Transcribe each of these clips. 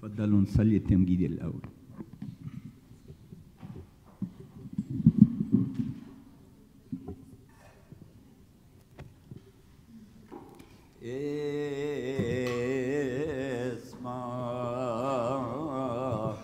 اتفضلوا نصلي التمجيد الأول اسمع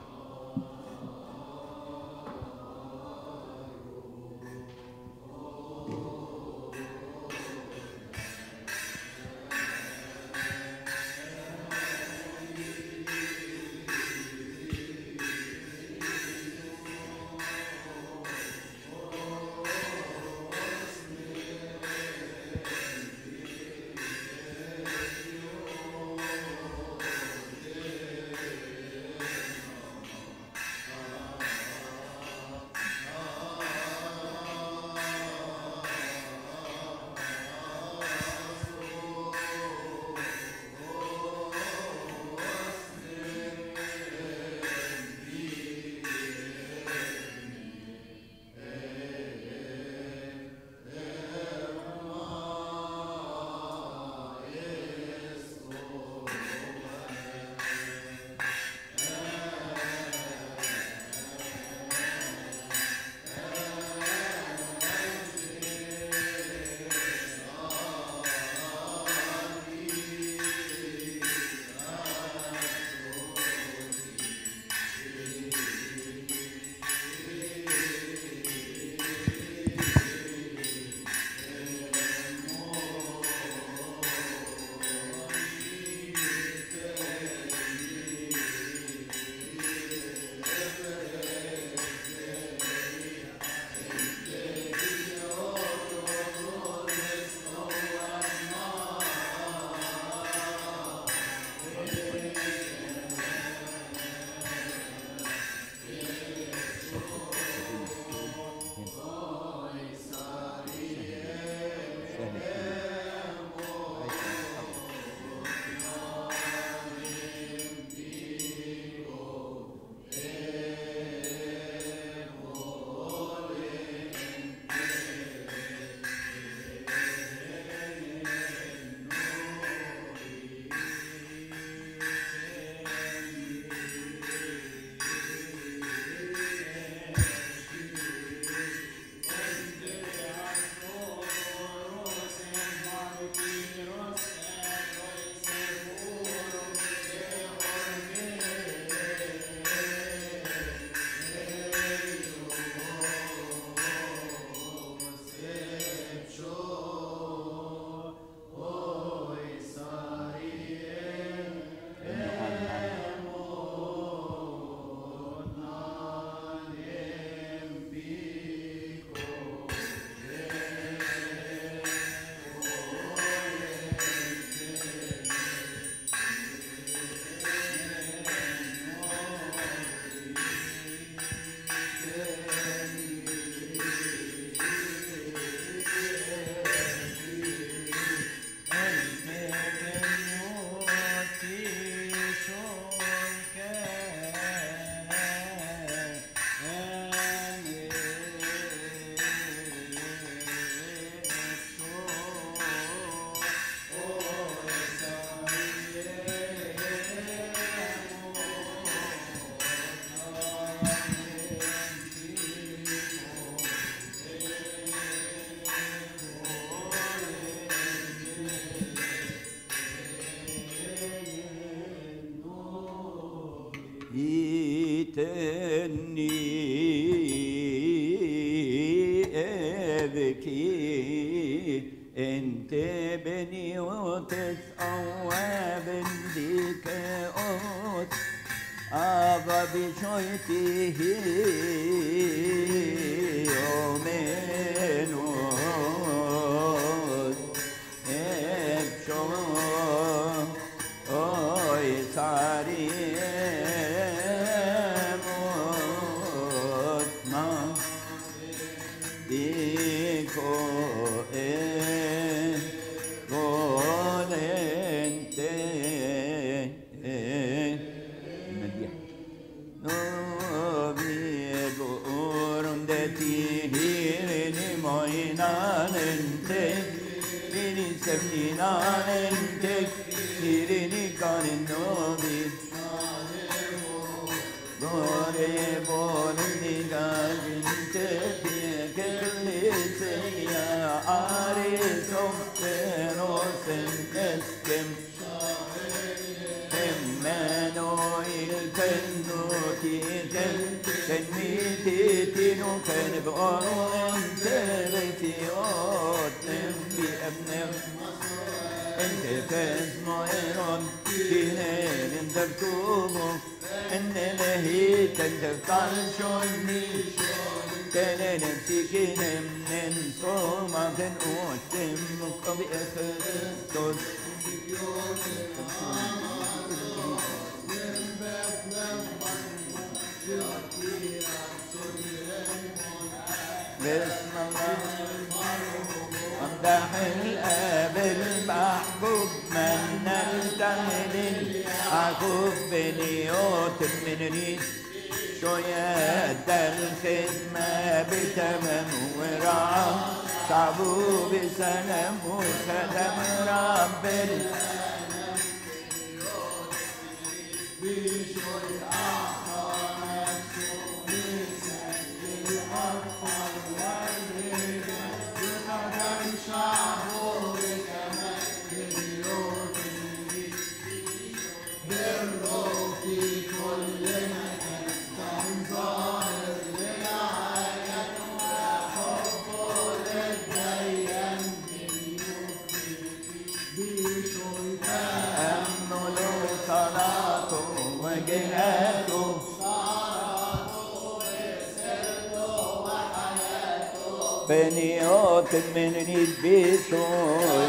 يتني ابكي انت بني وتتقوى بنديك اوت ابا بشويته يومين وت ابشو اوي ساري موتنا dico e volente المديح no viego orunde ti hirini moinanente hirini semninanente hirini kanin novi خنوتي تنميتي تنو كان بقارو انت بيتي اوتم بأبنم انت فاز مائرون كنين انت بتوبو ان لهيت انت بتعشوني كان نفسي كنا من صوما تنقوتم قبي اخر بسم الله امدح الاب المحبوب من نلتهي للعقوب بنيوت من ريد شو يد الخدمة بتمام ورعى شعبه بسلام وخدم رب أمن له صلاته وجهاته بنيوت من ريد بيشوي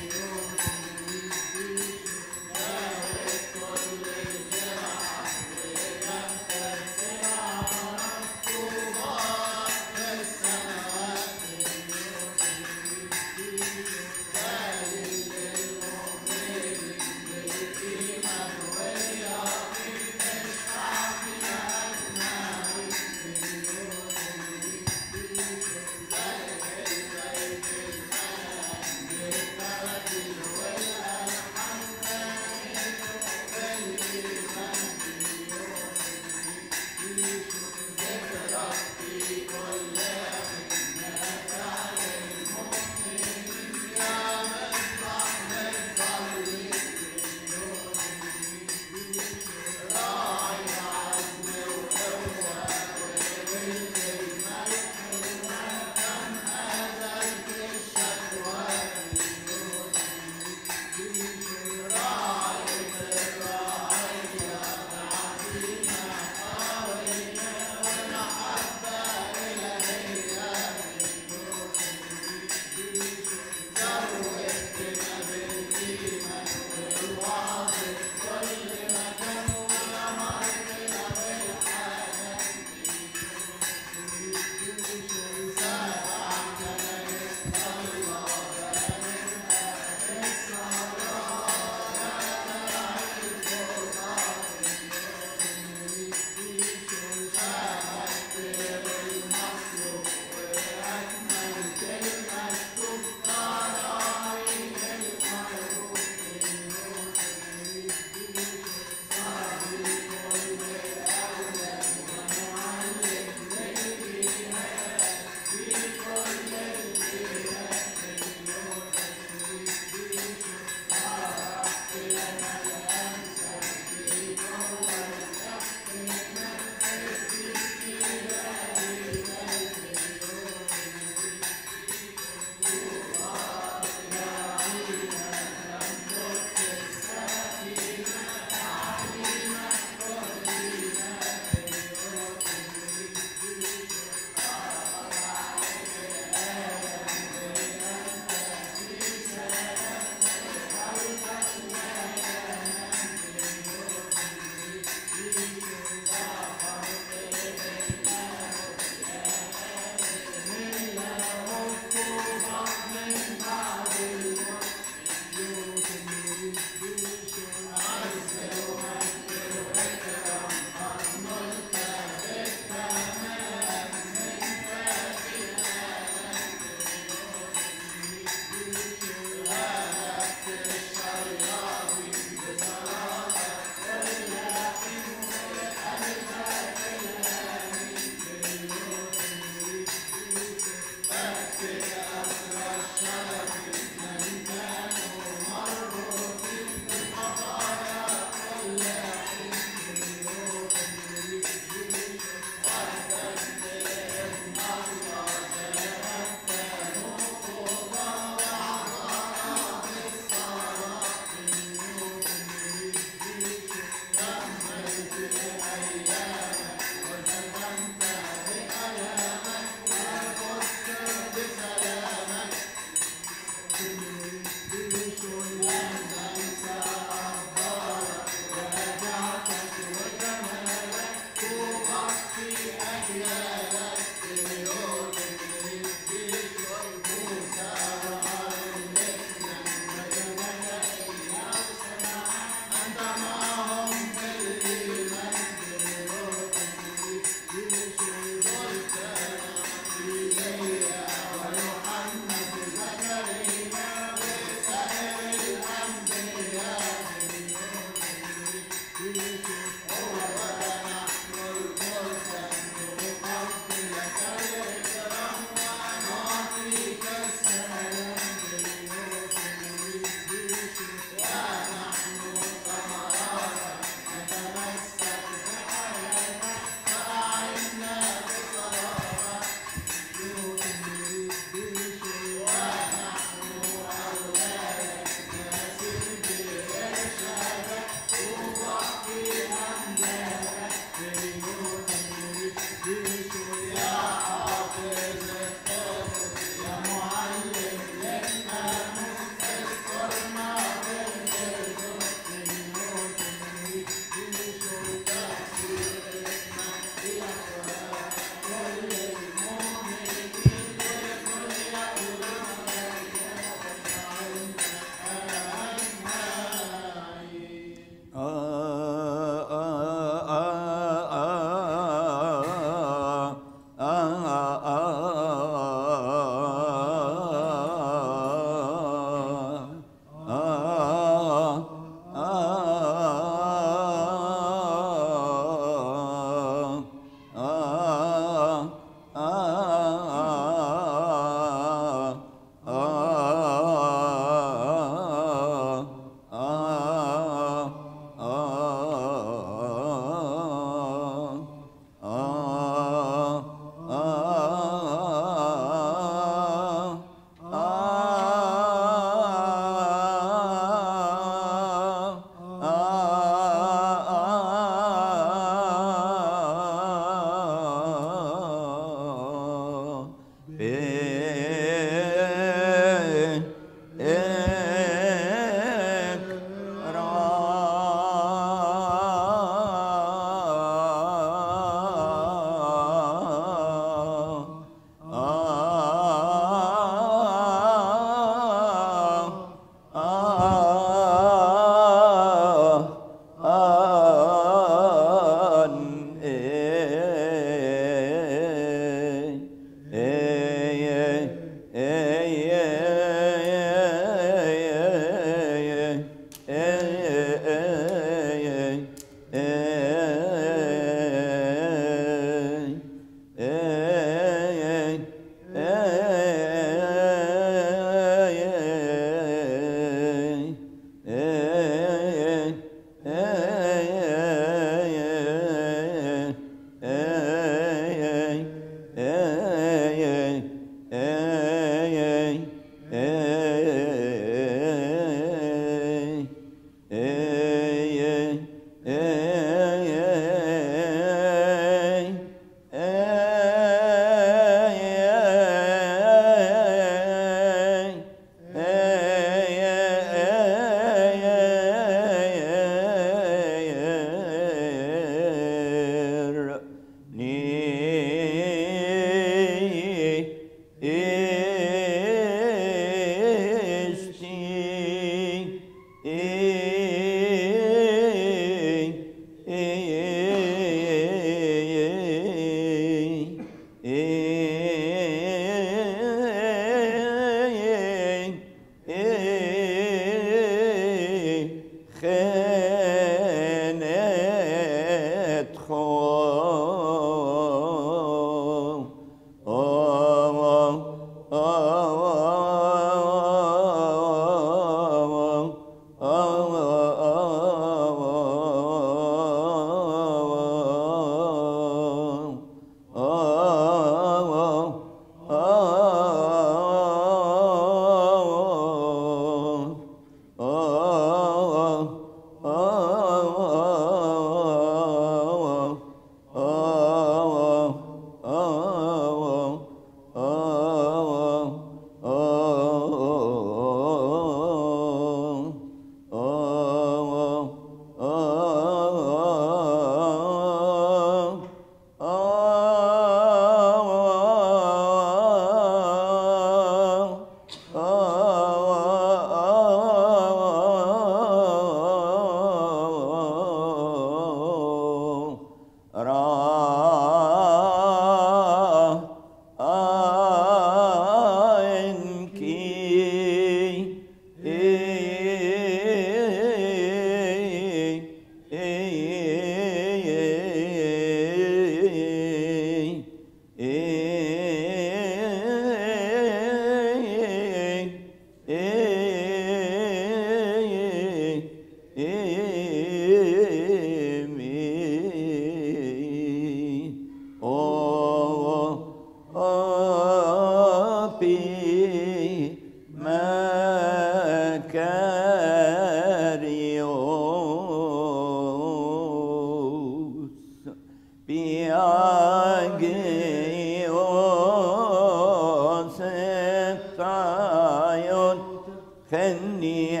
خني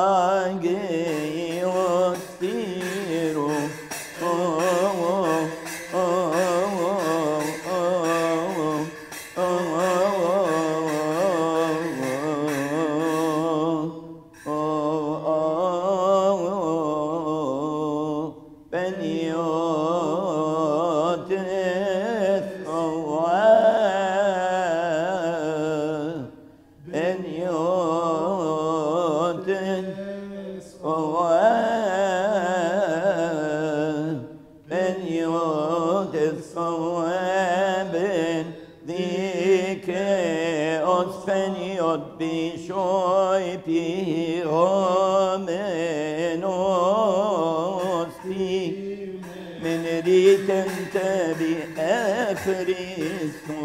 أجي وسير بنيوت الثواب بنيوت الثواب بنيوت الثواب ذيك أسفنيوت بشوي بيغامن أسفي من ريت انت بآخريسو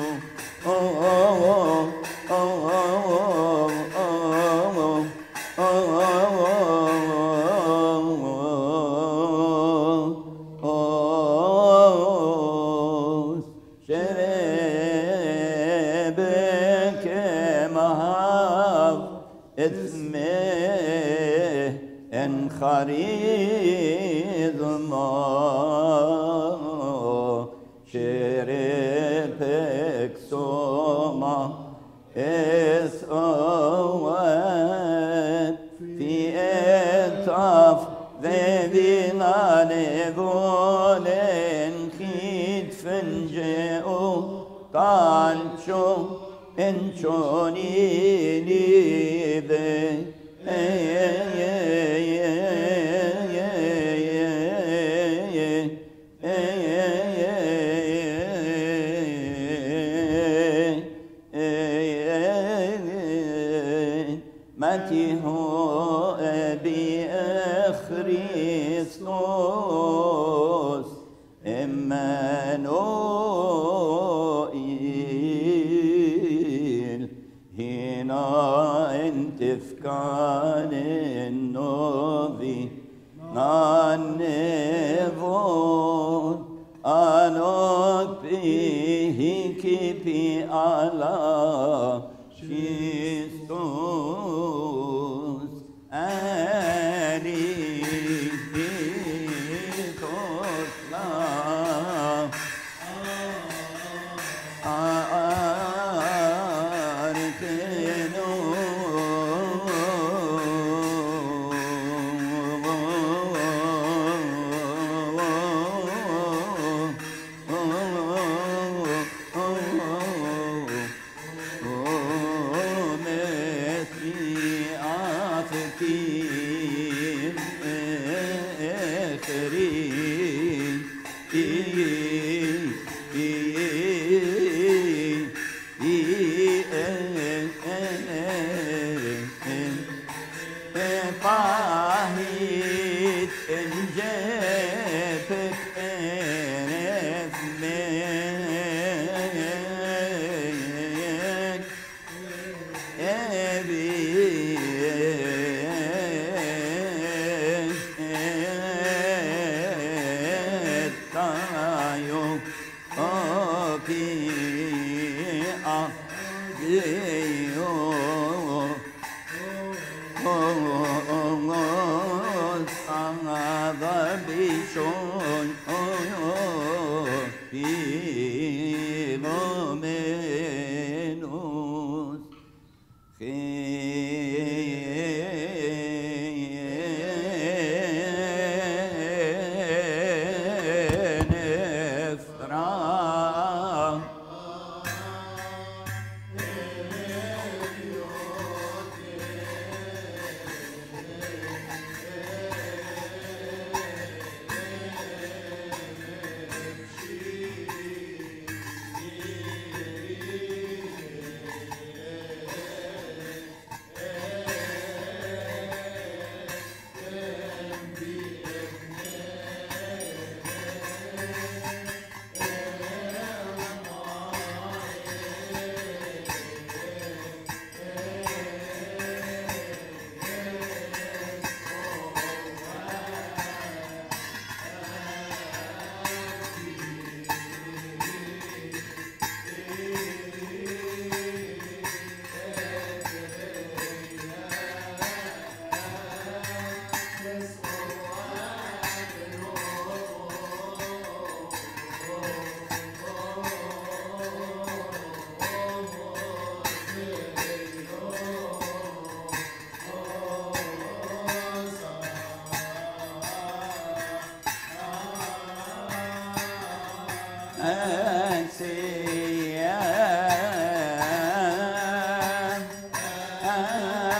شرب كمهاب اسمه ان خريض ما شربك سوما اسوات في اتاف ذينا لبولن خيد فنجئو طالشو انشوني ليبي متي هو أبي خريستوس إمانوئيل هنا انت في كان النوفي نانفون أنوك به كيبي على شيستوس أريكوس لا طاهيت انجابك انف منك tayo oki a yo sanga bishon menos Nefra أنسيان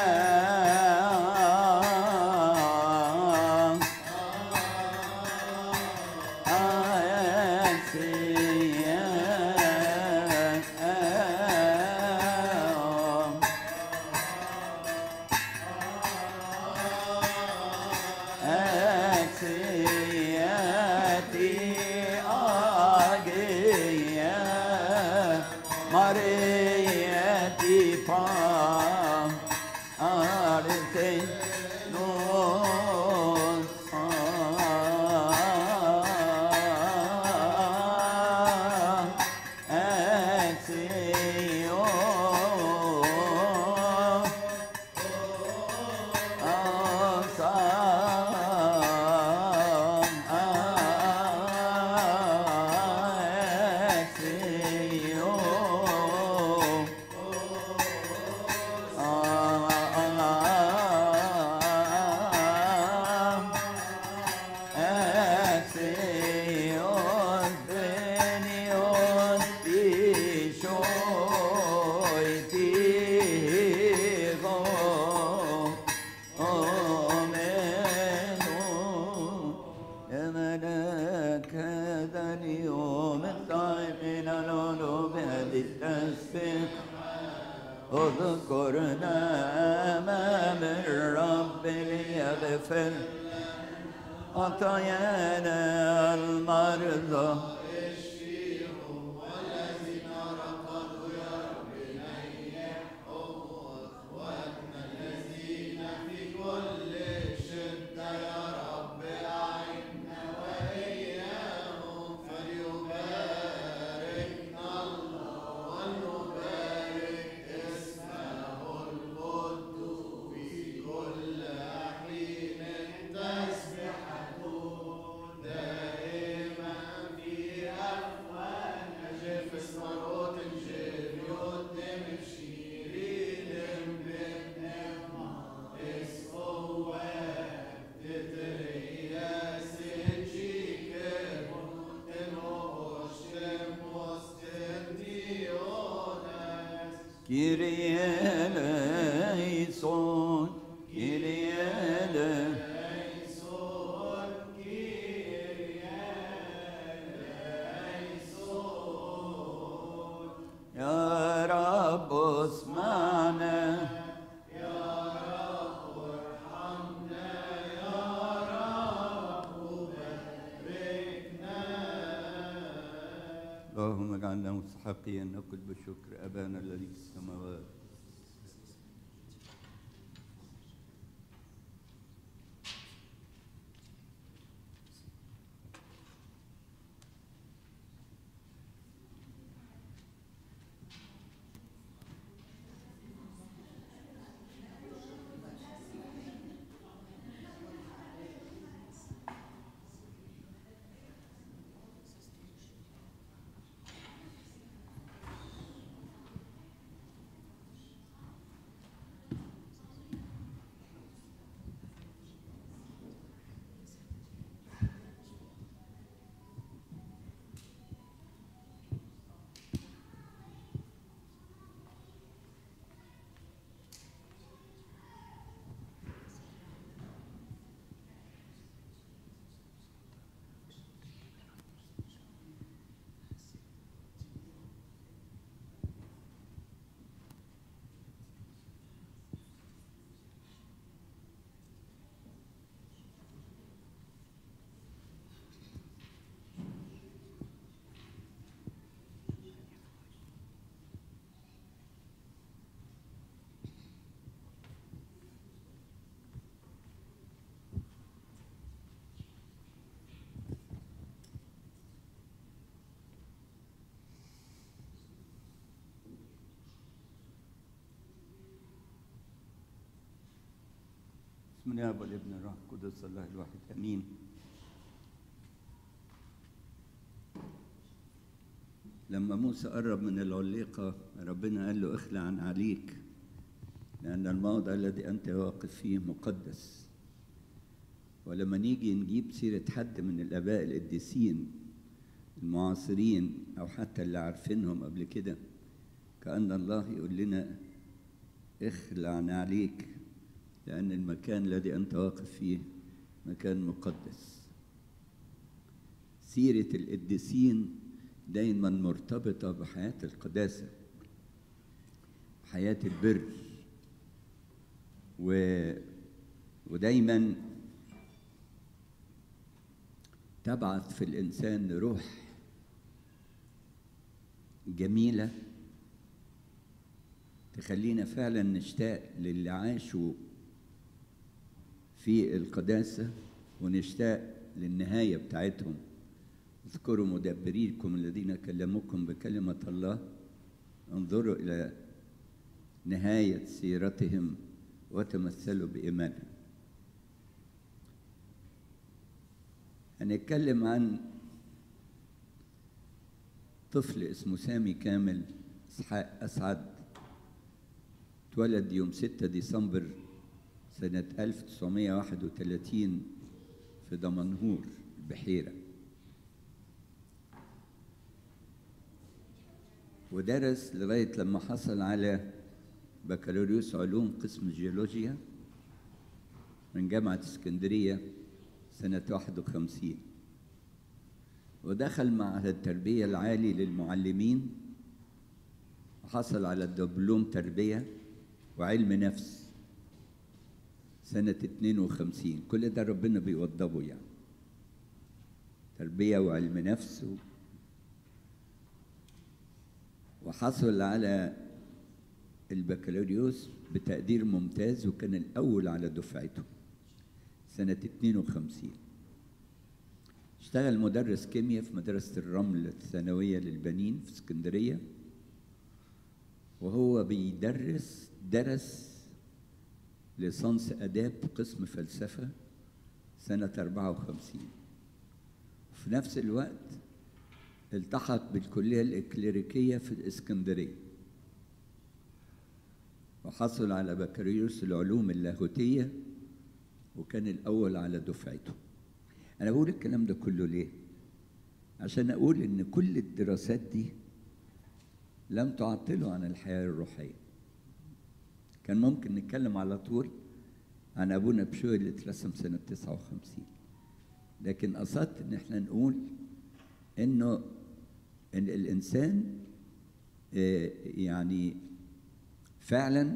أكسياتي آجيا مريتي فام أرتي نوصا أكسيو اذكرنا أمام الرب ليغفر خطايانا المرضى Kyrie eleison, Kyrie eleison. يا رب اسمعنا اللهم اجعلنا مستحقين ان نقل بشكر ابانا الذي في السماوات بسم الله والابن الروح القدس الله الواحد امين لما موسى قرب من العليقة ربنا قال له اخلع عن عليك لأن الموضع الذي أنت واقف فيه مقدس ولما نيجي نجيب سيرة حد من الآباء القديسين المعاصرين أو حتى اللي عارفينهم قبل كده كأن الله يقول لنا اخلع عن عليك لأن المكان الذي أنت واقف فيه مكان مقدس سيرة القديسين دايما مرتبطة بحياة القداسة حياة البر و... ودايما تبعث في الإنسان روح جميلة تخلينا فعلا نشتاق للي عاشوا في القداسة ونشتاق للنهاية بتاعتهم اذكروا مدبريكم الذين كلموكم بكلمة الله انظروا إلى نهاية سيرتهم وتمثلوا بإيمانهم هنتكلم عن طفل اسمه سامي كامل إسحاق أسعد اتولد يوم 6 ديسمبر سنة 1931 في دمنهور البحيرة ودرس لغاية لما حصل على بكالوريوس علوم قسم الجيولوجيا من جامعة اسكندرية سنة 51 ودخل معهد التربية العالي للمعلمين وحصل على دبلوم تربية وعلم نفس سنة 52 كل ده ربنا بيوضبه يعني تربية وعلم نفس و... وحصل على البكالوريوس بتقدير ممتاز وكان الأول على دفعته سنة 52 اشتغل مدرس كيمياء في مدرسة الرمل الثانوية للبنين في اسكندرية وهو بيدرس درس ليسانس آداب قسم فلسفة سنة 54 وفي نفس الوقت التحق بالكلية الإكليريكية في الإسكندرية وحصل على بكالوريوس العلوم اللاهوتية وكان الأول على دفعته أنا بقول الكلام ده كله ليه؟ عشان أقول إن كل الدراسات دي لم تعطله عن الحياة الروحية كان ممكن نتكلم على طول عن أبونا بشوي اللي اترسم سنة 59 لكن قصدت إن احنا نقول إنه إن الإنسان آه، يعني فعلا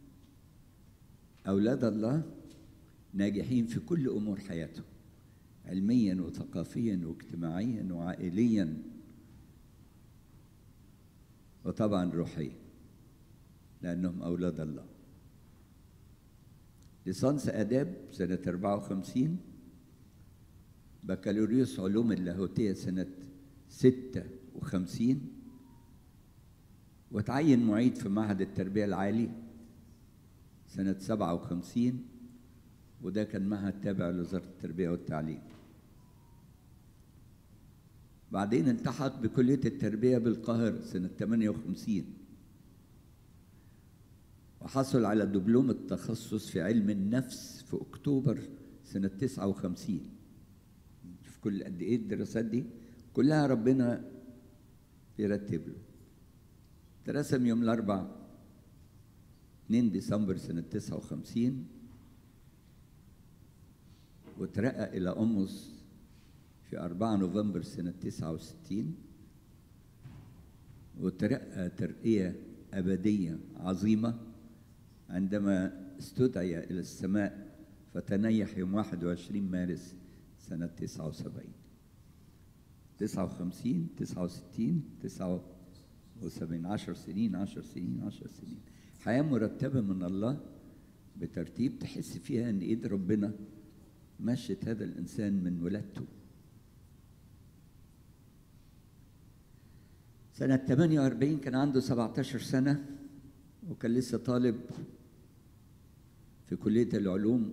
أولاد الله ناجحين في كل أمور حياتهم علميا وثقافيا واجتماعيا وعائليا وطبعا روحيا لأنهم أولاد الله ليسانس آداب سنة 54 بكالوريوس علوم اللاهوتية سنة 56 وتعين معيد في معهد التربية العالي سنة 57 وده كان معهد تابع لوزارة التربية والتعليم بعدين التحق بكلية التربية بالقاهرة سنة 58 وحصل على دبلوم التخصص في علم النفس في أكتوبر سنة 59 شوف كل قد إيه الدراسات دي كلها ربنا يرتب له ترسم يوم الأربع 2 ديسمبر سنة 59 وترقى إلى أمس في 4 نوفمبر سنة 69 وترقى ترقية أبدية عظيمة عندما استدعي إلى السماء فتنيح يوم 21 مارس سنة 79 59 69 79 10 سنين 10 سنين 10 سنين حياة مرتبة من الله بترتيب تحس فيها ان ايد ربنا مشت هذا الانسان من ولادته سنة 48 كان عنده 17 سنة وكان لسه طالب في كلية العلوم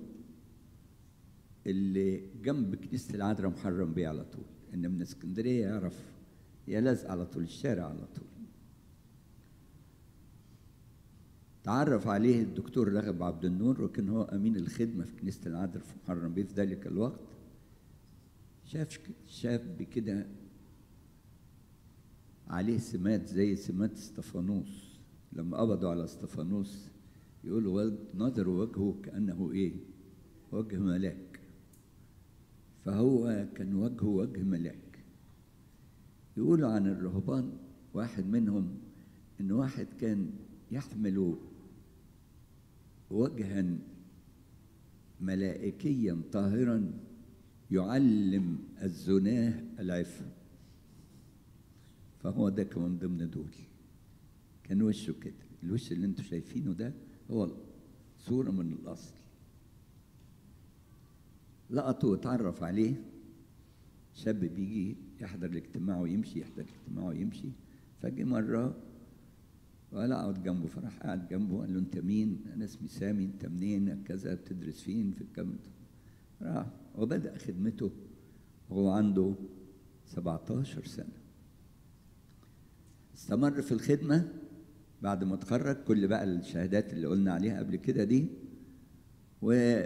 اللي جنب كنيسة العذراء محرم بيه على طول إن من اسكندرية يعرف يلزق على طول الشارع على طول تعرف عليه الدكتور رغب عبد النور وكان هو امين الخدمه في كنيسه العذراء في محرم بيه في ذلك الوقت شاف شاب كده عليه سمات زي سمات استفانوس لما قبضوا على استفانوس يقولوا نظروا وجهه كانه ايه وجه ملاك فهو كان وجهه وجه ملاك يقولوا عن الرهبان واحد منهم ان واحد كان يحمل وجها ملائكيا طاهرا يعلم الزناه العفه فهو ده كان من ضمن دول كان وشه كده الوش اللي انتوا شايفينه ده هو صوره من الاصل لقطه واتعرف عليه شاب بيجي يحضر الاجتماع ويمشي يحضر الاجتماع ويمشي فجه مره وقال اقعد جنبه فراح قاعد جنبه قال له انت مين؟ انا اسمي سامي انت منين؟ كذا بتدرس فين؟ في الكام راح وبدا خدمته وهو عنده 17 سنه استمر في الخدمه بعد ما اتخرج كل بقى الشهادات اللي قلنا عليها قبل كده دي و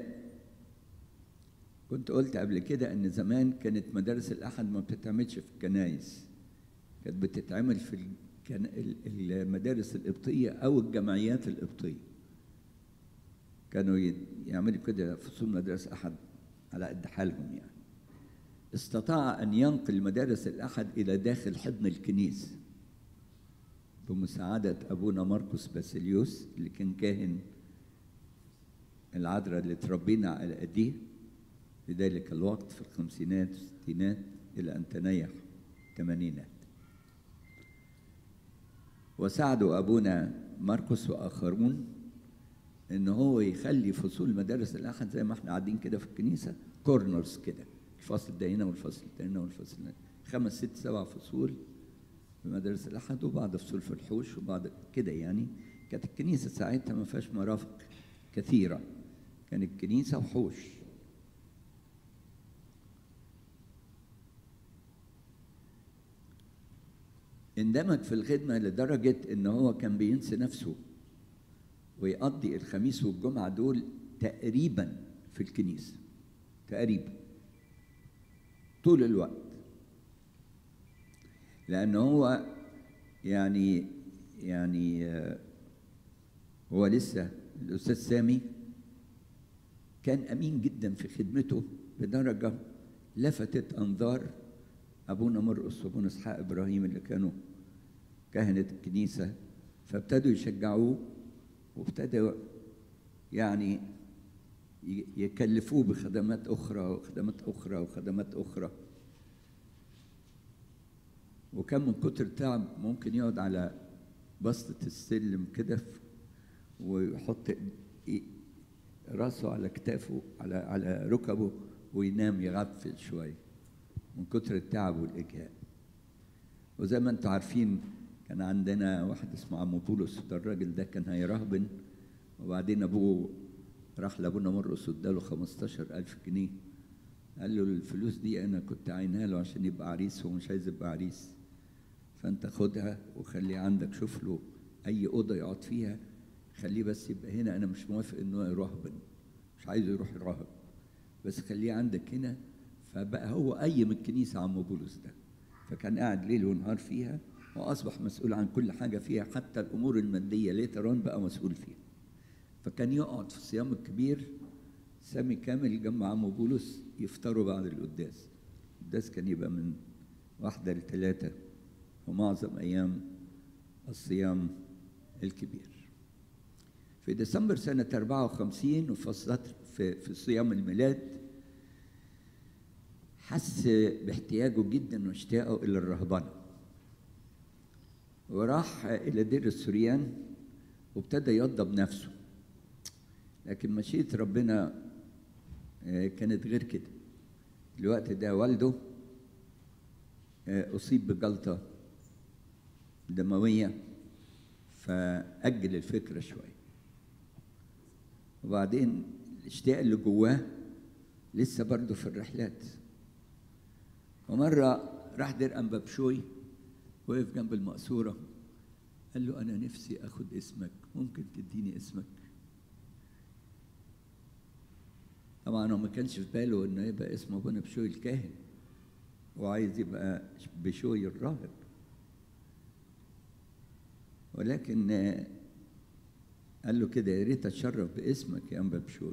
كنت قلت قبل كده ان زمان كانت مدارس الاحد ما بتتعملش في الكنايس كانت بتتعمل في كان المدارس القبطية أو الجمعيات القبطية كانوا يعملوا كده فصول مدارس أحد على قد حالهم يعني استطاع أن ينقل مدارس الأحد إلى داخل حضن الكنيسة بمساعدة أبونا مرقس باسيليوس اللي كان كاهن العذراء اللي تربينا على أيديه في ذلك الوقت في الخمسينات والستينات إلى أن تنيح الثمانينات وساعدوا أبونا مرقس وآخرون إن هو يخلي فصول مدارس الأحد زي ما احنا قاعدين كده في الكنيسة كورنرز كده الفصل ده هنا والفصل ده هنا والفصل ده خمس ست سبع فصول في مدارس الأحد وبعض فصول في الحوش وبعض كده يعني كانت الكنيسة ساعتها ما فيهاش مرافق كثيرة كانت كنيسة وحوش اندمج في الخدمة لدرجة إن هو كان بينسى نفسه ويقضي الخميس والجمعة دول تقريبا في الكنيسة تقريبا طول الوقت لأن هو يعني يعني آه، هو لسه الأستاذ سامي كان أمين جدا في خدمته بدرجة لفتت أنظار أبونا مرقس وأبونا إسحاق إبراهيم اللي كانوا كهنة الكنيسة فابتدوا يشجعوه وابتدوا يعني ي- يكلفوه بخدمات أخرى وخدمات أخرى وخدمات أخرى وكان من كتر التعب ممكن يقعد على بسطة السلم كده ف- ويحط إي- راسه على كتافه على على ركبه وينام يغفل شويه من كتر التعب والإجهاد وزي ما انتم عارفين كان عندنا واحد اسمه عم بولس ده الراجل ده كان هيرهبن وبعدين ابوه راح لابونا مرقس واداله 15000 جنيه قال له الفلوس دي انا كنت عينها له عشان يبقى عريس هو مش عايز يبقى عريس فانت خدها وخليه عندك شوف له اي اوضه يقعد فيها خليه بس يبقى هنا انا مش موافق انه يرهبن مش عايزه يروح يراهب بس خليه عندك هنا فبقى هو قيم الكنيسه عم بولس ده فكان قاعد ليل ونهار فيها واصبح مسؤول عن كل حاجه فيها حتى الامور الماديه ليترون بقى مسؤول فيها فكان يقعد في الصيام الكبير سامي كامل جنب عم بولس يفطروا بعد القداس القداس كان يبقى من واحدة لثلاثة ومعظم أيام الصيام الكبير في ديسمبر سنة 54 وفي فترة- في في صيام الميلاد حس باحتياجه جدا واشتياقه إلى الرهبنة وراح إلى دير السوريان وابتدى يوضب نفسه لكن مشيئة ربنا آه، كانت غير كده الوقت ده والده آه، أصيب بجلطة دموية فأجل الفكرة شوية وبعدين الاشتياق اللي جواه لسه برضه في الرحلات ومرة راح دير أنبابشوي وقف جنب المقصورة قال له أنا نفسي أخد اسمك ممكن تديني اسمك طبعا هو ما كانش في باله انه يبقى اسمه ابونا بشوي الكاهن وعايز يبقى بشوي الراهب ولكن آه، قال له كده يا ريت اتشرف باسمك يا انبا بشوي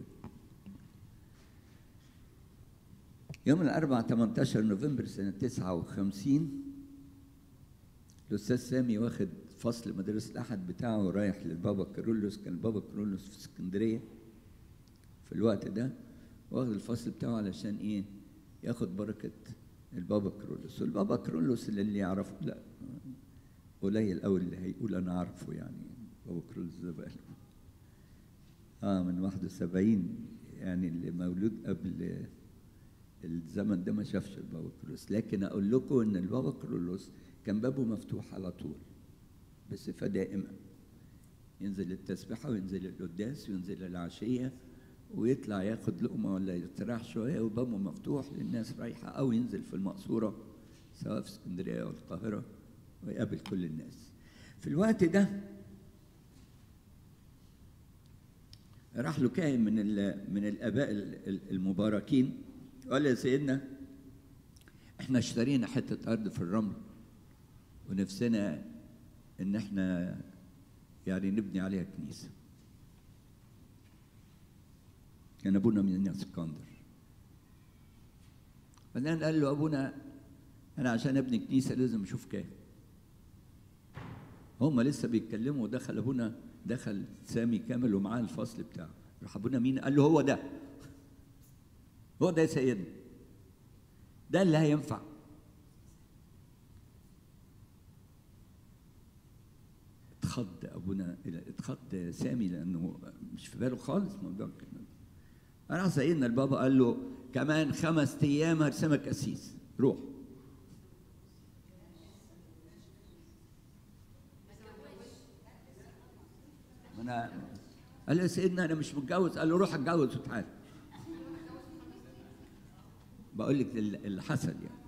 يوم الأربعاء 18 نوفمبر سنة 59 الأستاذ سامي واخد فصل مدرسة الأحد بتاعه ورايح للبابا كارولوس كان البابا كارولوس في اسكندرية في الوقت ده واخد الفصل بتاعه علشان إيه ياخد بركة البابا كارولوس والبابا كارولوس اللي, اللي يعرفه لا قليل قوي اللي هيقول أنا عارفه يعني بابا كارولوس ده بقى له اه من 71 يعني اللي مولود قبل الزمن ده ما شافش البابا كرولوس لكن اقول لكم ان البابا كرولوس كان بابه مفتوح على طول بصفه دائمه ينزل التسبيحه وينزل القداس وينزل العشيه ويطلع ياخد لقمه ولا يستراح شويه وبابه مفتوح للناس رايحه او ينزل في المقصوره سواء في اسكندريه او القاهره ويقابل كل الناس في الوقت ده راح له كاهن من ال- من الاباء ال- ال- المباركين قال يا سيدنا احنا اشترينا حته ارض في الرمل ونفسنا ان احنا يعني نبني عليها كنيسه كان ابونا من اسكندر بعدين قال له ابونا انا عشان ابني كنيسه لازم اشوف كاهن هم لسه بيتكلموا ودخل ابونا دخل سامي كامل ومعاه الفصل بتاعه راح ابونا مين قال له هو ده هو ده يا سيدنا ده اللي هينفع اتخض ابونا اتخض سامي لانه مش في باله خالص موضوع الكلام ده راح سيدنا البابا قال له كمان خمس ايام هرسمك قسيس روح انا قال له يا سيدنا انا مش متجوز قال له روح اتجوز وتعال بقول لك اللي حصل يعني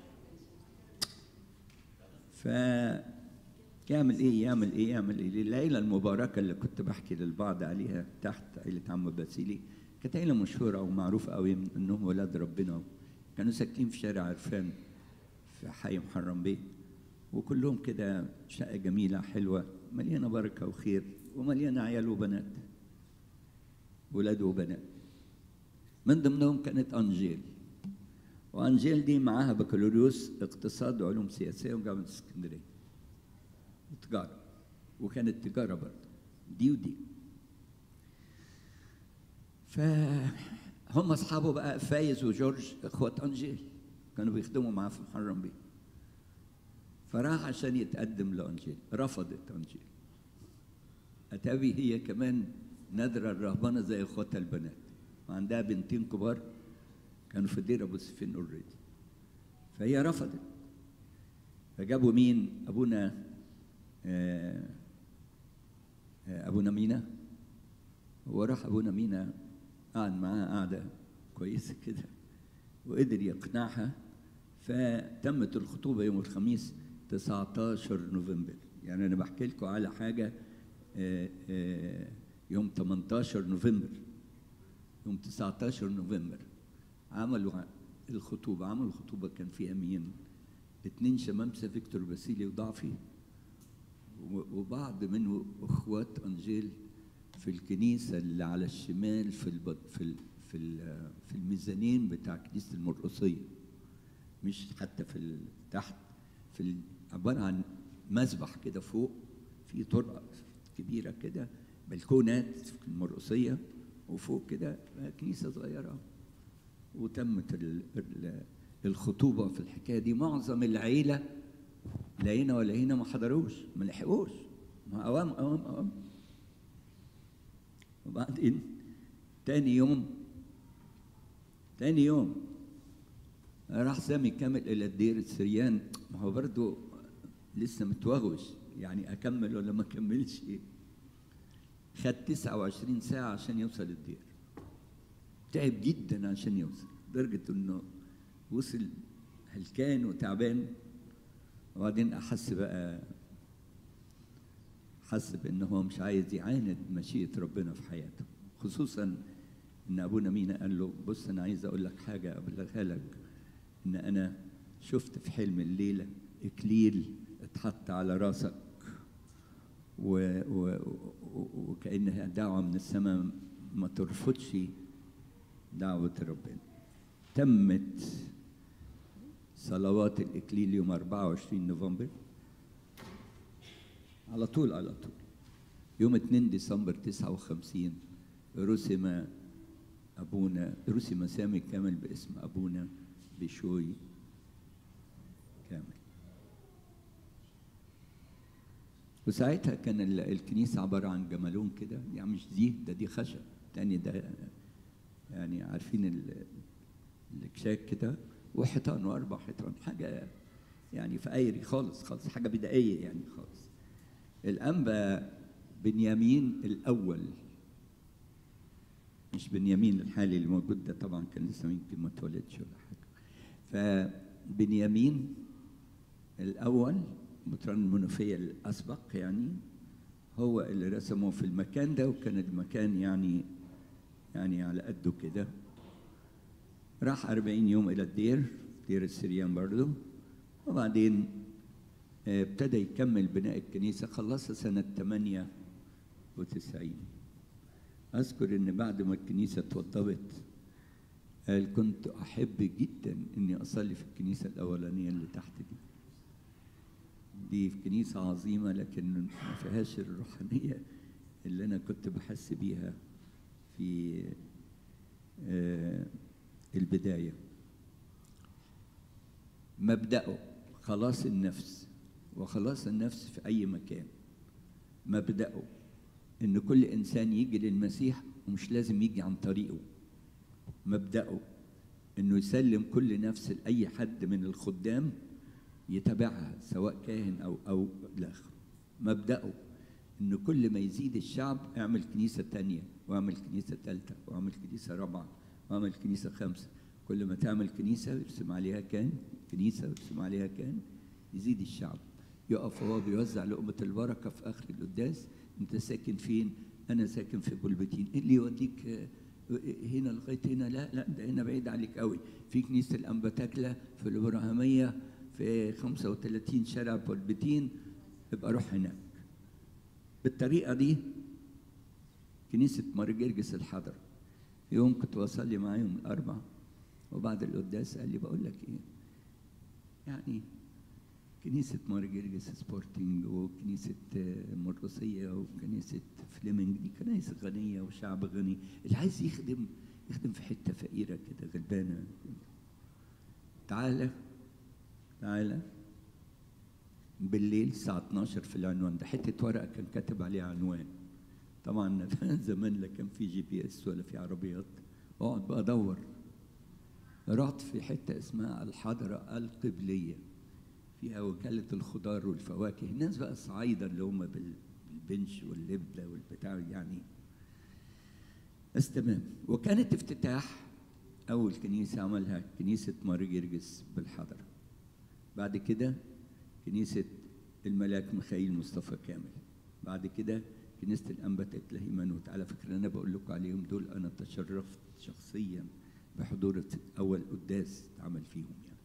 ف يعمل ايه يعمل ايه يعمل ايه العيله المباركه اللي كنت بحكي للبعض عليها تحت عيله عم باسيلي كانت عيله مشهوره ومعروفه قوي انهم ولاد ربنا كانوا ساكنين في شارع عرفان في حي محرم بيه وكلهم كده شقه جميله حلوه مليانه بركه وخير ومليانه عيال وبنات ولاد وبنات من ضمنهم كانت انجيل وانجيل دي معاها بكالوريوس اقتصاد وعلوم سياسيه وجامعه اسكندريه وتجاره وكانت تجاره برضه دي ودي فهم اصحابه بقى فايز وجورج اخوات انجيل كانوا بيخدموا معاه في محرم بيه فراح عشان يتقدم لانجيل رفضت انجيل اتابي هي كمان نادره الرهبنه زي اخواتها البنات وعندها بنتين كبار كانوا في دير ابو سفين اوريدي فهي رفضت فجابوا مين ابونا آه آه ابونا مينا وراح ابونا مينا قعد معاها قعده كويسه كده وقدر يقنعها فتمت الخطوبه يوم الخميس 19 نوفمبر يعني انا بحكي لكم على حاجه آه يوم 18 نوفمبر يوم 19 نوفمبر عملوا الخطوبة عملوا الخطوبة كان فيها مين؟ اتنين شمامسة فيكتور باسيلي وضعفي وبعض منه اخوات انجيل في الكنيسة اللي على الشمال في البد في ال في ال في الميزانين بتاع كنيسة المرقصية مش حتى في تحت في عبارة عن مسبح كده فوق في طرقة كبيرة كده بلكونات في المرقصية وفوق كده كنيسة صغيرة وتمت ال ال الخطوبة في الحكاية دي معظم العيلة لا هنا ولا هنا ما حضروش ما لحقوش ما أوام أوام أوام وبعدين تاني يوم تاني يوم راح سامي كامل إلى الدير السريان ما هو برضه لسه متوغوش يعني أكمل ولا ما أكملش إيه خد 29 ساعة عشان يوصل الدير تعب جدا عشان يوصل لدرجة انه وصل هلكان وتعبان وبعدين احس بقى حس بان هو مش عايز يعاند مشيئة ربنا في حياته خصوصا ان ابونا مينا قال له بص انا عايز اقول لك حاجة ابلغها لك ان انا شفت في حلم الليلة اكليل اتحط على راسك و... و... وكأنها دعوة من السماء ما ترفضش دعوة ربنا تمت صلوات الإكليل يوم 24 نوفمبر على طول على طول يوم 2 ديسمبر 59 رسم أبونا رسم سامي كامل باسم أبونا بشوي كامل وساعتها كان الكنيسة عبارة عن جمالون كده يعني مش دي ده دي خشب تاني ده يعني عارفين الكشاك كده وحيطان واربع حيطان حاجه يعني فقيري خالص خالص حاجه بدائيه يعني خالص الانبا بنيامين الاول مش بنيامين الحالي اللي موجود ده طبعا كان لسه يمكن ما اتولدش ولا حاجه فبنيامين الاول مطران المنوفيه الاسبق يعني هو اللي رسمه في المكان ده وكان المكان يعني يعني على قده كده راح أربعين يوم إلى الدير دير السريان برضه وبعدين ابتدى يكمل بناء الكنيسة خلصها سنة 98 أذكر إن بعد ما الكنيسة اتوضبت قال كنت أحب جدا إني أصلي في الكنيسة الأولانية اللي تحت دي دي في كنيسة عظيمة لكن ما فيهاش الروحانية اللي أنا كنت بحس بيها في آه، البداية مبدأه خلاص النفس وخلاص النفس في أي مكان مبدأه إن كل إنسان يجي للمسيح ومش لازم يجي عن طريقه مبدأه إنه يسلم كل نفس لأي حد من الخدام يتابعها سواء كاهن أو أو الآخر مبدأه إن كل ما يزيد الشعب اعمل كنيسة تانية واعمل كنيسة تالتة واعمل كنيسة رابعة واعمل كنيسة خامسة كل ما تعمل كنيسة يرسم عليها كان كنيسة يرسم عليها كان يزيد الشعب يقف وهو بيوزع لقمة البركة في آخر القداس أنت ساكن فين؟ أنا ساكن في بلبتين إيه اللي يوديك آه، هنا لغاية هنا لا لا ده هنا بعيد عليك قوي في كنيسة الأنبتاكلة في الإبراهيمية في 35 شارع بلبتين ابقى روح هناك بالطريقة دي كنيسة مارجرجس الحضر يوم كنت بصلي معاه يوم الأربع وبعد القداس قال لي بقول لك إيه يعني كنيسة مارجرجس سبورتنج وكنيسة آه، مرقسية وكنيسة فليمنج دي كنايس غنية وشعب غني اللي عايز يخدم يخدم في حتة فقيرة كده غلبانة تعالى تعالى بالليل الساعة 12 في العنوان ده حتة ورقة كان كاتب عليها عنوان طبعا زمان لا كان في جي بي اس ولا في عربيات اقعد بقى ادور رحت في حتة اسمها الحضرة القبلية فيها وكالة الخضار والفواكه الناس بقى الصعايدة اللي هم بال- بالبنش واللبلة والبتاع يعني بس تمام وكانت افتتاح أول كنيسة عملها كنيسة ماري جرجس بالحضرة بعد كده كنيسة الملاك ميخائيل مصطفى كامل بعد كده كنيسة الأنبا تكله هيمانوت على فكرة أنا بقول لكم عليهم دول أنا تشرفت شخصيا بحضور أول قداس اتعمل فيهم يعني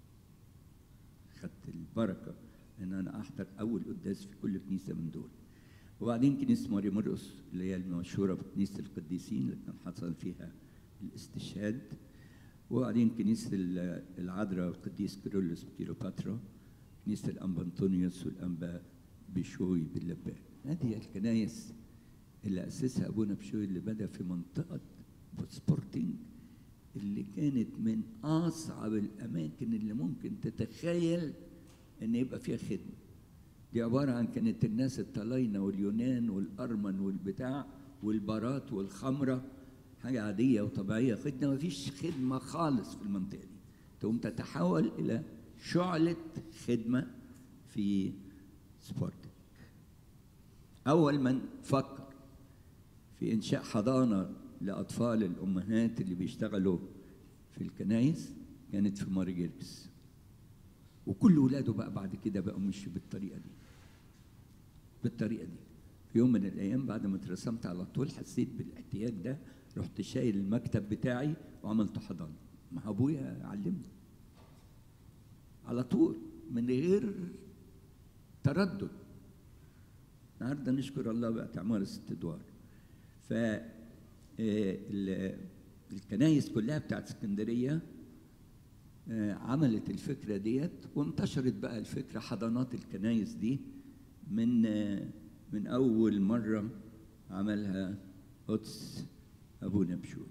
خدت البركة إن أنا أحضر أول قداس في كل كنيسة من دول وبعدين كنيسة ماري مرقس اللي هي المشهورة بكنيسة القديسين اللي كان حصل فيها الاستشهاد وبعدين كنيسة ال- العذراء القديس كيرلس كيلوباترا كنيسة الأنبا أنطونيوس والأنبا بشوي باللبان هذه الكنايس اللي أسسها أبونا بشوي اللي بدأ في منطقة سبورتنج اللي كانت من أصعب الأماكن اللي ممكن تتخيل إن يبقى فيها خدمة دي عبارة عن كانت الناس الطلاينة واليونان والأرمن والبتاع والبارات والخمرة حاجة عادية وطبيعية خدمة مفيش خدمة خالص في المنطقة دي تقوم تتحول إلى شعلة خدمة في سبورتنج أول من فكر في إنشاء حضانة لأطفال الأمهات اللي بيشتغلوا في الكنايس كانت في ماري جيركس وكل ولاده بقى بعد كده بقوا مشوا بالطريقة دي بالطريقة دي في يوم من الأيام بعد ما اترسمت على طول حسيت بالاحتياج ده رحت شايل المكتب بتاعي وعملته حضانة مع أبويا علمني على طول من غير تردد النهارده نشكر الله بقى تعمار ست ادوار ف آه، ال- الكنايس كلها بتاعت اسكندريه آه، عملت الفكره ديت وانتشرت بقى الفكره حضانات الكنايس دي من آه، من اول مره عملها قدس ابونا بشوي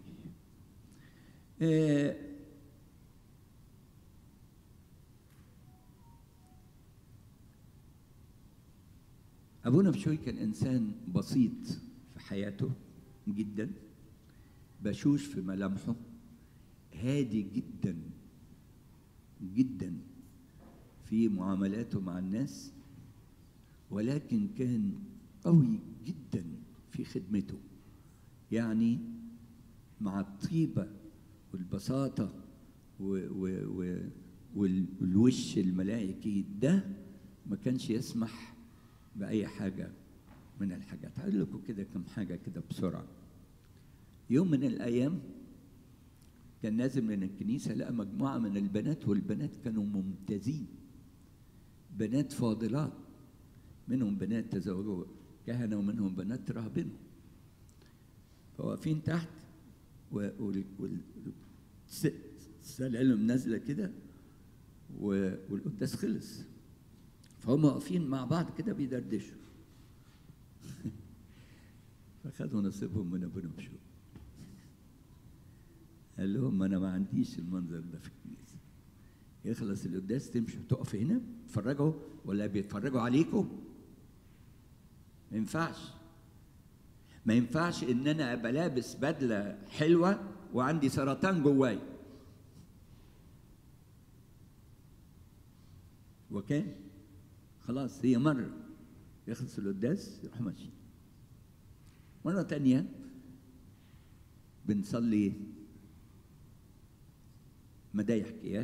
آه، أبونا بشوي كان إنسان بسيط في حياته جدا بشوش في ملامحه هادي جدا جدا في معاملاته مع الناس ولكن كان قوي جدا في خدمته يعني مع الطيبة والبساطة و و و وال- والوش الملائكي ده ما كانش يسمح بأي حاجة من الحاجات هقول لكم كده كم حاجة كده بسرعة يوم من الأيام كان نازل من الكنيسة لقى مجموعة من البنات والبنات كانوا ممتازين بنات فاضلات منهم بنات تزوجوا كهنة ومنهم بنات راهبين فواقفين تحت و- وال- وال- الس- السلالم نازلة كده و- والقداس خلص فهم واقفين مع بعض كده بيدردشوا فخدوا نصيبهم من ابونا مشوا قال لهم انا ما عنديش المنظر ده في الكنيسه يخلص القداس تمشوا تقف هنا تتفرجوا ولا بيتفرجوا عليكم ما ينفعش ما ينفعش ان انا ابقى لابس بدله حلوه وعندي سرطان جواي وكان خلاص هي مرة يخلص القداس يروح ماشي مرة تانية بنصلي مدايح كياك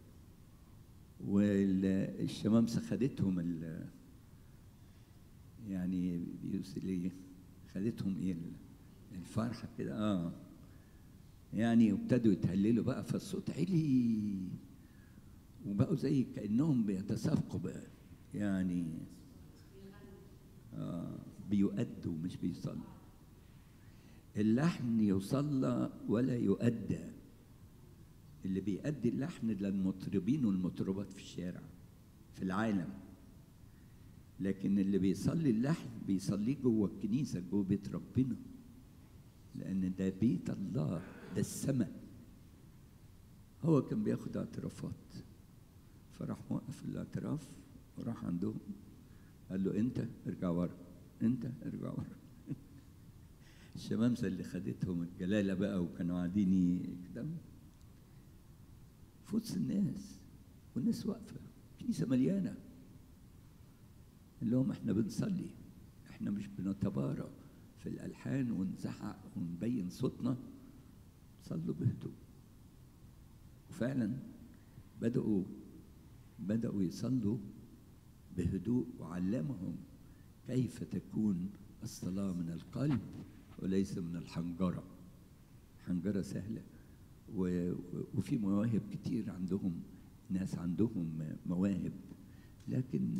والشمامسة خدتهم ال يعني بيوصل ايه خدتهم ايه الفرحة كده اه يعني وابتدوا يتهللوا بقى فالصوت علي وبقوا زي كأنهم بيتسابقوا بقى يعني آه بيؤدوا مش بيصلوا اللحن يصلى ولا يؤدى اللي بيأدي اللحن للمطربين والمطربات في الشارع في العالم لكن اللي بيصلي اللحن بيصليه جوه الكنيسة جوه بيت ربنا لأن ده بيت الله ده السماء هو كان بياخد اعترافات فراح موقف الاعتراف وراح عندهم قال له انت ارجع ورا انت ارجع ورا الشمامسه اللي خدتهم الجلاله بقى وكانوا قاعدين كده في وسط الناس والناس واقفه كنيسه مليانه قال لهم احنا بنصلي احنا مش بنتبارى في الالحان ونزعق ونبين صوتنا صلوا بهدوء وفعلا بدأوا بدأوا يصلوا بهدوء وعلمهم كيف تكون الصلاة من القلب وليس من الحنجرة حنجرة سهلة و... وفي مواهب كتير عندهم ناس عندهم مواهب لكن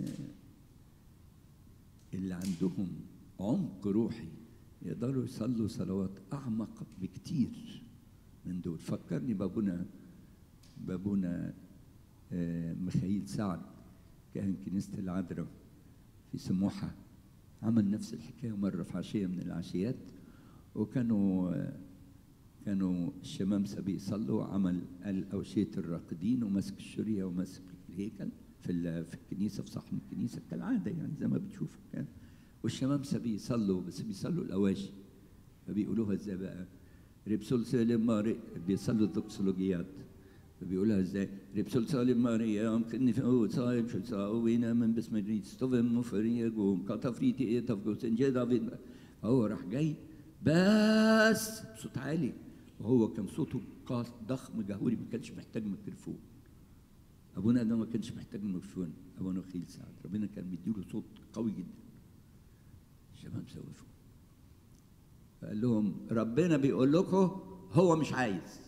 اللي عندهم عمق روحي يقدروا يصلوا صلوات أعمق بكتير من دول فكرني بابونا بابونا ميخائيل سعد كاهن كنيسة العذراء في سموحة عمل نفس الحكاية مرة في عشية من العشيات وكانوا كانوا الشمامسة بيصلوا عمل قال أوشية الراقدين ومسك الشرية ومسك الهيكل في في الكنيسة في صحن الكنيسة كالعادة يعني زي ما بتشوف كان والشمامسة بيصلوا بس بيصلوا الأواشي فبيقولوها ازاي بقى ريبسول سالم ماري بيصلوا الدوكسولوجيات بيقولها ازاي ريبسول سالم ماريا مكني في او صايب شو ساوينا من بسم الله ستوفم مفريق ومكاتفريتي ايه تفقو سنجي دافيد هو راح جاي بس بصوت عالي وهو كان صوته قاس ضخم جهوري ما كانش محتاج ميكروفون ابونا ده ما كانش محتاج ميكروفون ابونا خيل سعد ربنا كان بيديله صوت قوي جدا الشباب سوفوا فقال لهم ربنا بيقول لكم هو مش عايز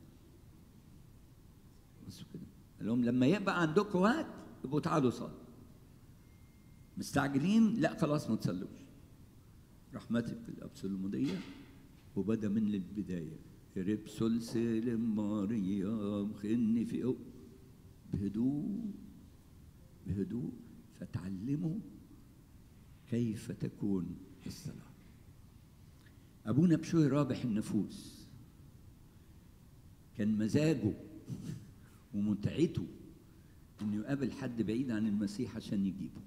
بصوا كده قال لهم لما يبقى عندكم وقت يبقوا تعالوا صلوا مستعجلين لا خلاص ما تصلوش راح ماسك الابسولموديه وبدا من البدايه ربسول سلم مريم خني في أو. بهدوء بهدوء فتعلموا كيف تكون الصلاه أبونا بشوي رابح النفوس كان مزاجه ومتعته إنه يقابل حد بعيد عن المسيح عشان يجيبه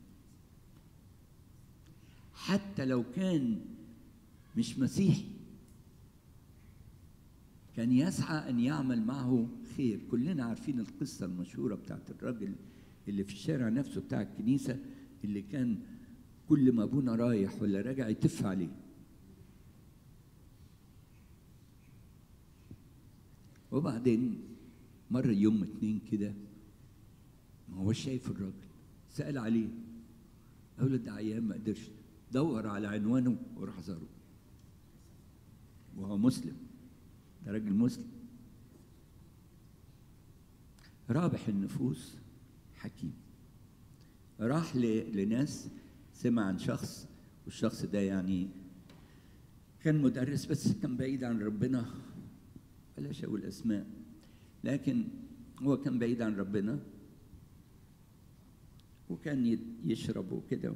حتى لو كان مش مسيحي كان يسعى أن يعمل معه خير كلنا عارفين القصة المشهورة بتاعت الراجل اللي في الشارع نفسه بتاع الكنيسة اللي كان كل ما أبونا رايح ولا راجع يتف عليه وبعدين مر يوم اتنين كده ما هو شايف الراجل سأل عليه قال له ده عيان ما قدرش دور على عنوانه وراح زاره وهو مسلم ده راجل مسلم رابح النفوس حكيم راح لناس سمع عن شخص والشخص ده يعني كان مدرس بس كان بعيد عن ربنا بلاش اقول اسماء لكن هو كان بعيد عن ربنا وكان ي- يشرب وكده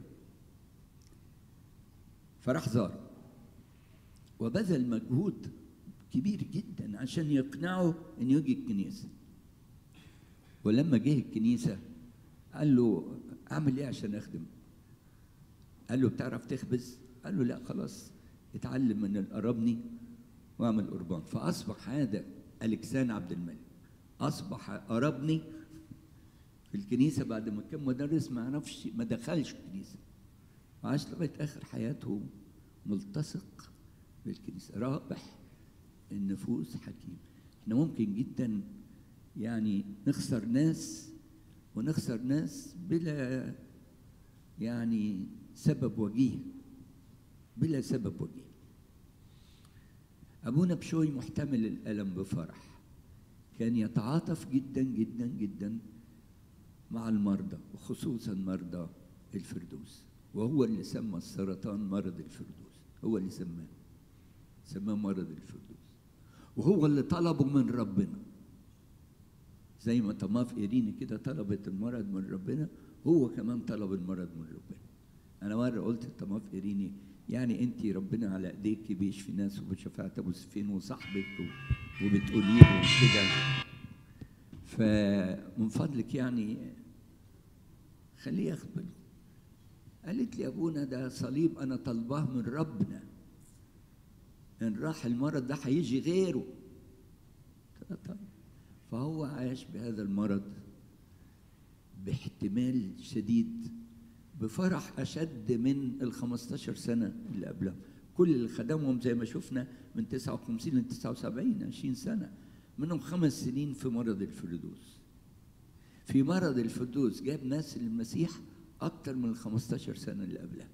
فراح زار وبذل مجهود كبير جدا عشان يقنعه انه يجي الكنيسه ولما جه الكنيسه قال له اعمل ايه عشان اخدم قال له بتعرف تخبز قال له لا خلاص اتعلم من القرابني واعمل قربان فاصبح هذا الكسان عبد الملك اصبح قرابني في الكنيسه بعد ما كان مدرس ما عرفش ما دخلش الكنيسه وعاش لغايه اخر حياته ملتصق بالكنيسه رابح النفوس حكيم احنا ممكن جدا يعني نخسر ناس ونخسر ناس بلا يعني سبب وجيه بلا سبب وجيه أبونا بشوي محتمل الألم بفرح كان يتعاطف جدا جدا جدا مع المرضى وخصوصا مرضى الفردوس وهو اللي سمى السرطان مرض الفردوس هو اللي سماه سماه مرض الفردوس وهو اللي طلبه من ربنا زي ما طماف إيريني كده طلبت المرض من ربنا هو كمان طلب المرض من ربنا أنا مرة قلت لطماف إيريني يعني أنت ربنا على إيديك بيشفي ناس وبشفاعة أبو سفين وصاحبك و- وبتقولي له كده فمن فضلك يعني خليه ياخد باله قالت لي أبونا ده صليب أنا طالباه من ربنا إن راح المرض ده هيجي غيره قلت لها طيب فهو عاش بهذا المرض باحتمال شديد بفرح أشد من ال 15 سنة اللي قبلها كل اللي خدمهم زي ما شفنا من 59 ل 79 20 سنة منهم خمس سنين في مرض الفردوس في مرض الفردوس جاب ناس للمسيح أكتر من ال 15 سنة اللي قبلها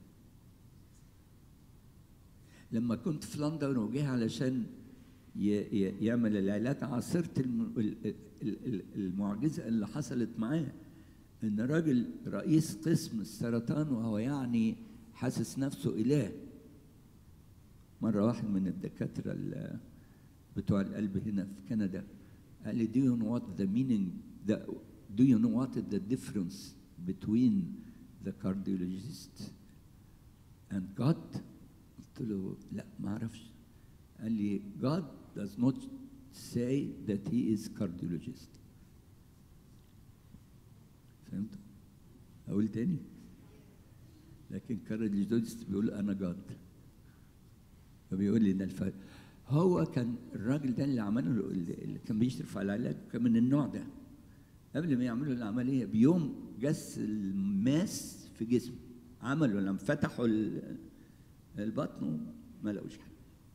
لما كنت في لندن وجه علشان ي- ي- يعمل العلاج عاصرت الم- ال- ال- ال- المعجزة اللي حصلت معاه إن راجل رئيس قسم السرطان وهو يعني حاسس نفسه إله مرة واحد من الدكاترة ال- بتوع القلب هنا في كندا قال لي do you know what the meaning the, do you know what is the difference between the cardiologist and God قلت له لا ما اعرفش قال لي God does not say that he is cardiologist فهمت اقول تاني لكن cardiologist بيقول انا God فبيقول لي ده الفرق هو كان الراجل ده اللي عمله له- اللي اللي كان بيشرف على العلاج كان من النوع ده قبل ما يعملوا العمليه بيوم جس الماس في جسمه عملوا لما فتحوا ال- البطن ما لقوش حاجه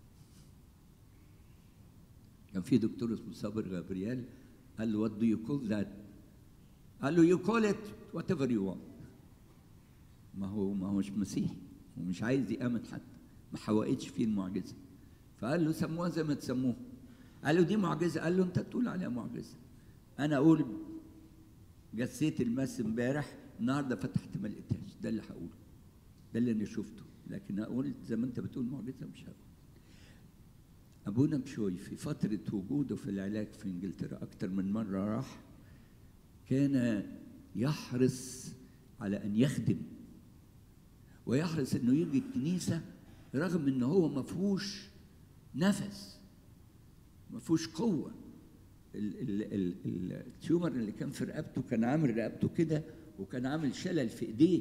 كان في دكتور اسمه صابر غابريال قال له وات دو يو كول ذات قال له يو كول ات وات ايفر يو وانت ما هو ما هوش مسيحي ومش عايز يامن حد ما حوقتش فيه المعجزه فقال له سموها زي ما تسموها قال له دي معجزه قال له انت تقول عليها معجزه انا اقول جسيت المس امبارح النهارده فتحت ما لقيتهاش ده اللي هقوله ده اللي انا شفته لكن اقول زي ما انت بتقول معجزه مش هقول ابونا بشوي في فتره وجوده في العلاج في انجلترا اكتر من مره راح كان يحرص على ان يخدم ويحرص انه يجي الكنيسه رغم ان هو ما فيهوش نفس ما فيهوش قوه ال- ال- ال- ال- التيومر اللي كان في رقبته كان عامل رقبته كده وكان عامل شلل في ايديه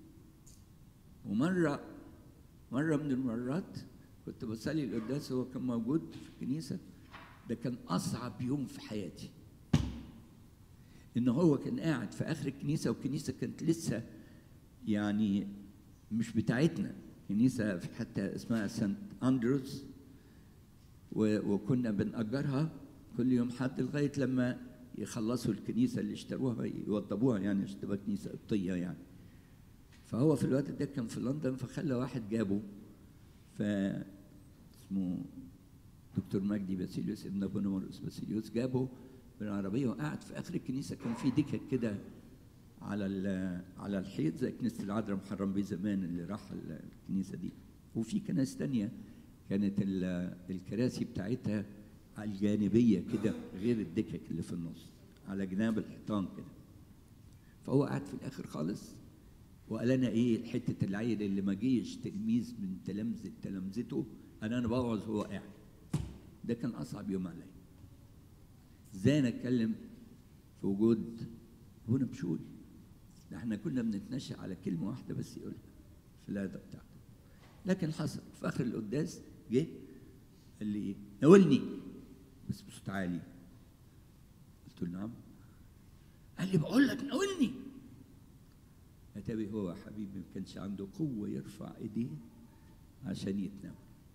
ومره مره من المرات كنت بصلي القداس هو كان موجود في الكنيسه ده كان اصعب يوم في حياتي ان هو كان قاعد في اخر الكنيسه والكنيسه كانت لسه يعني مش بتاعتنا كنيسه في حته اسمها سانت اندروز و- وكنا بنأجرها كل يوم حد لغايه لما يخلصوا الكنيسه اللي اشتروها يوضبوها يعني عشان تبقى كنيسه قبطيه يعني فهو في الوقت ده كان في لندن فخلى واحد جابه ف اسمه دكتور مجدي باسيليوس ابن ابونا مرقس باسيليوس جابه بالعربيه وقعد في اخر الكنيسه كان في دكك كده على ال- على الحيط زي كنيسه العذراء محرم بيه زمان اللي راح ال- الكنيسه دي وفي كنائس تانية كانت ال- الكراسي بتاعتها على الجانبيه كده غير الدكك اللي في النص على جناب الحيطان كده فهو قاعد في الاخر خالص وقال انا ايه حته العيل اللي ما جيش تلميذ من تلامذه تلامذته انا انا بوعظ هو قاعد ده كان اصعب يوم عليا ازاي انا اتكلم في وجود ابونا بشوي ده احنا كنا بنتنشأ على كلمه واحده بس يقولها في العياده بتاعته لكن حصل في اخر القداس جه قال لي ايه ناولني بس بصوت عالي قلت له نعم قال لي بقول لك ناولني اتابي هو حبيبي ما كانش عنده قوه يرفع ايديه عشان يتناول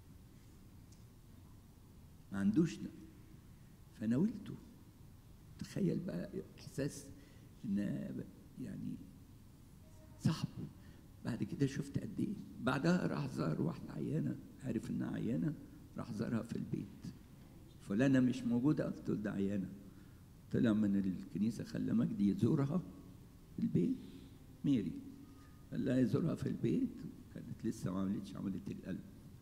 ما عندوش نوم فناولته تخيل بقى احساس ان يعني صعب بعد كده شفت قد ايه بعدها راح زار واحده عيانه عرف انها عيانه راح زارها في البيت فلانه مش موجوده قلت له ده عيانه طلع من الكنيسه خلى مجدي يزورها في البيت ميري قال لها يزورها في البيت كانت لسه ما عملتش عمليه القلب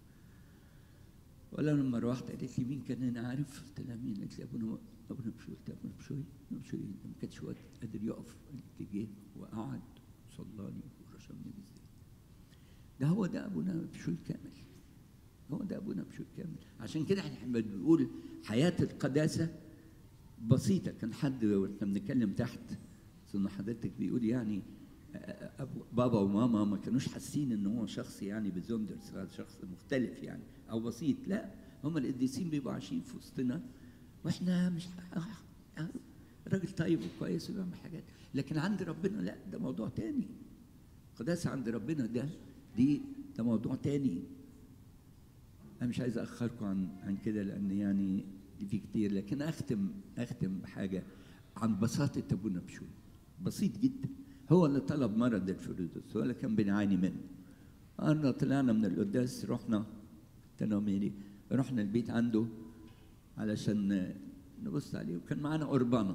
ولا لما روحت قالت لي مين كان انا عارف قلت لها مين قالت لي ابونا ابونا بشوي قلت لها ابونا بشوي ابونا بشوي ما كانش وقت قادر يقف قالت لي جه وقعد وصلى لي ورشمني بالزيت ده هو ده ابونا بشوي كامل هو ده ابونا بشوي كامل عشان كده احنا بنقول حياه القداسه بسيطه كان حد واحنا بنتكلم تحت ثم حضرتك بيقول يعني أبو بابا وماما ما كانوش حاسين ان هو شخص يعني بزوندرز شخص مختلف يعني او بسيط لا هم القديسين بيبقوا عايشين في وسطنا واحنا مش راجل طيب وكويس وبيعمل حاجات لكن عند ربنا لا ده موضوع تاني القداسه عند ربنا ده دي ده موضوع تاني انا مش عايز اخركم عن عن كده لان يعني دي في كتير لكن اختم اختم بحاجه عن بساطه ابونا بشوي بسيط جدا هو اللي طلب مرض الفلودوس هو اللي كان بنعاني منه أنا طلعنا من القداس رحنا تنوميري رحنا البيت عنده علشان نبص عليه وكان معانا قربانة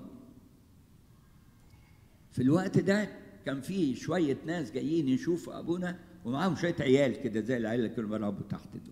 في الوقت ده كان في شوية ناس جايين يشوفوا أبونا ومعاهم شوية عيال كده زي العيال اللي كانوا بيلعبوا تحت دول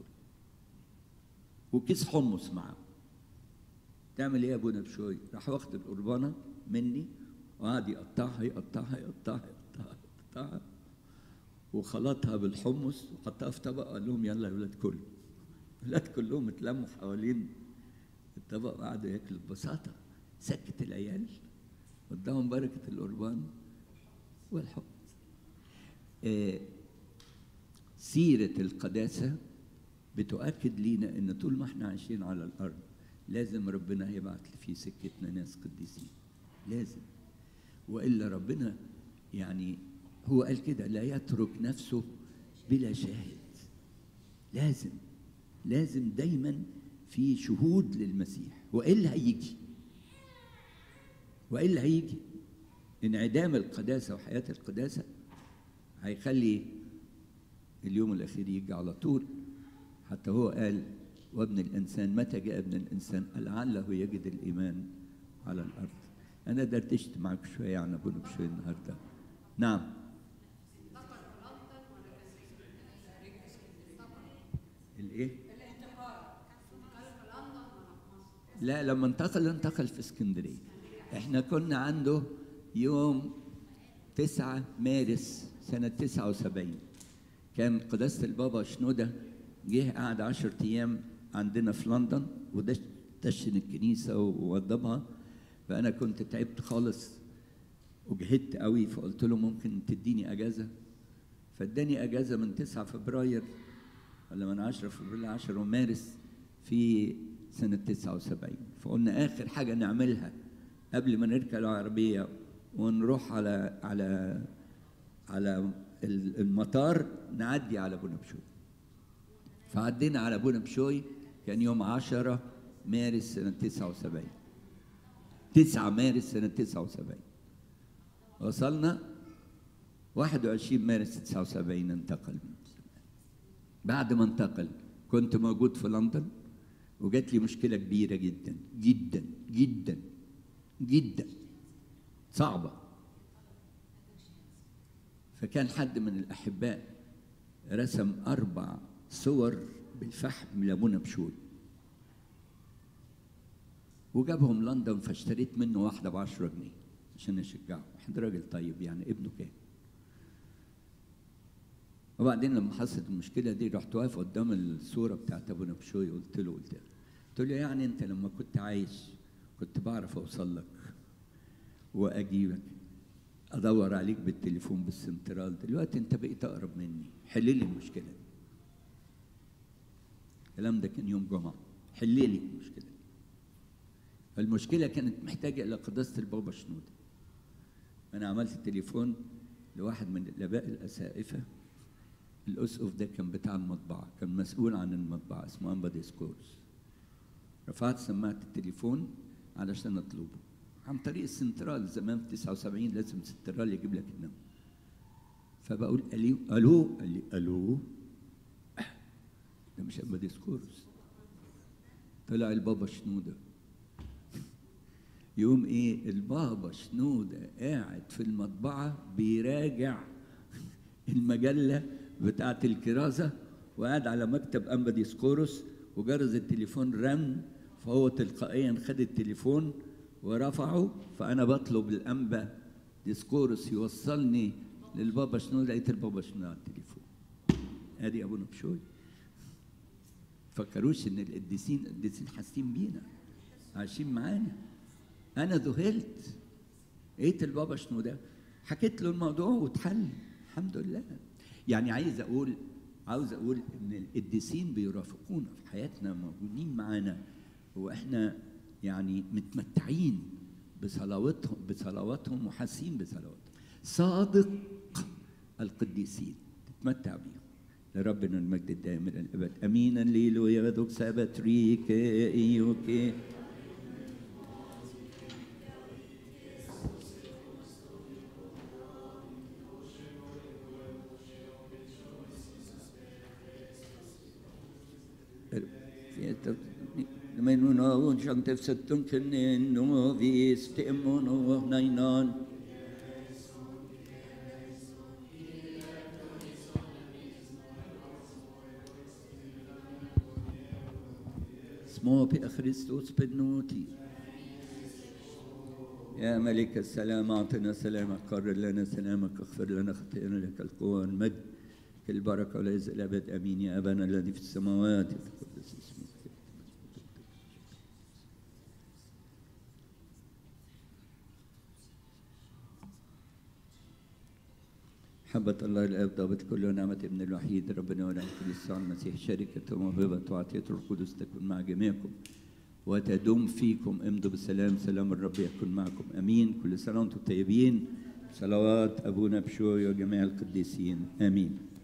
وكيس حمص معاهم تعمل ايه يا ابونا بشوي راح واخد القربانه مني وقعد يقطعها يقطعها يقطعها يقطعها يقطعها وخلطها بالحمص وحطها في طبق قال لهم يلا يا ولاد كلوا الولاد كلهم اتلموا حوالين الطبق وقعدوا ياكلوا ببساطه سكت العيال قدامهم بركه القربان والحمص آه سيره القداسه بتؤكد لينا ان طول ما احنا عايشين على الارض لازم ربنا هيبعت في سكتنا ناس قديسين لازم والا ربنا يعني هو قال كده لا يترك نفسه بلا شاهد لازم لازم دايما في شهود للمسيح والا هيجي والا هيجي انعدام القداسه وحياه القداسه هيخلي اليوم الاخير يجي على طول حتى هو قال وابن الانسان متى جاء ابن الانسان لعله يجد الايمان على الارض انا دردشت معاك شويه عن ابونا بشوي النهارده نعم الايه لا لما انتقل انتقل في اسكندريه احنا كنا عنده يوم 9 مارس سنة 79 كان قداسة البابا شنودة جه قعد 10 أيام عندنا في لندن وده دشن الكنيسة ووضبها فأنا كنت تعبت خالص وجهدت قوي فقلت له ممكن تديني أجازة فاداني أجازة من 9 فبراير ولا من 10 فبراير 10 مارس في سنة 79 فقلنا آخر حاجة نعملها قبل ما نركب العربية ونروح على على على المطار نعدي على بونا بشوي فعدينا على بونا بشوي كان يوم 10 مارس سنة 79 9 مارس سنة 79 وصلنا 21 مارس 79 انتقل من بعد ما انتقل كنت موجود في لندن وجات لي مشكلة كبيرة جدا جدا جدا جدا صعبة فكان حد من الأحباء رسم أربع صور بالفحم لمنى بشوي وجابهم لندن فاشتريت منه واحدة بعشرة جنيه عشان اشجعه واحد راجل طيب يعني ابنه كان وبعدين لما حصلت المشكله دي رحت واقف قدام الصوره بتاعت ابونا بشوي قلت له قلت له قلت له يعني انت لما كنت عايش كنت بعرف اوصل لك واجيبك ادور عليك بالتليفون بالسنترال دلوقتي انت بقيت اقرب مني حل لي المشكله دي الكلام ده كان يوم جمعه حل لي المشكله دي فالمشكله كانت محتاجه الى قداسه البابا شنوده انا عملت التليفون لواحد من الاباء الاسائفه الاسقف ده كان بتاع المطبعه كان مسؤول عن المطبعه اسمه امبا ديسكورس رفعت سماعه التليفون علشان اطلبه عن طريق السنترال زمان في 79 لازم السنترال يجيب لك النمر فبقول الو الو قال لي الو ده مش امبا ديسكورس طلع البابا شنوده يوم ايه البابا شنوده قاعد في المطبعه بيراجع المجله بتاعه الكرازه وقاعد على مكتب انبا ديسكورس وجرس التليفون رن فهو تلقائيا خد التليفون ورفعه فانا بطلب الانبا ديسكورس يوصلني للبابا شنوده لقيت البابا شنوده على التليفون ادي ابونا بشوي فكروش ان القديسين القديسين حاسين بينا عايشين معانا انا ذهلت لقيت البابا شنوده حكيت له الموضوع واتحل الحمد لله يعني عايز اقول عاوز اقول ان القديسين بيرافقونا في حياتنا موجودين معانا واحنا يعني متمتعين بصلواتهم بصلواتهم وحاسين بصلواتهم صادق القديسين تتمتع بيهم لربنا المجد الدائم الى الابد امين الليلويا دوك سابتريك ايوكي Men hun har unnskjent til settunken og vi stemmer og neinan. اسمه بخريستوس بنوتي يا ملك السلام اعطنا سلامك قرر لنا سلامك اغفر لنا خطيئنا لك القوه والمجد البركه والعز الابد امين يا ابانا الذي في السماوات يتقدس اسمك محبة الله الآب ضابط كل نعمة ابن الوحيد ربنا ونعمة الإسلام المسيح شركة وموهبة وعطية القدس تكون مع جميعكم وتدوم فيكم امضوا بالسلام سلام الرب يكون معكم امين كل سنه وانتم طيبين صلوات ابونا بشوي وجميع القديسين امين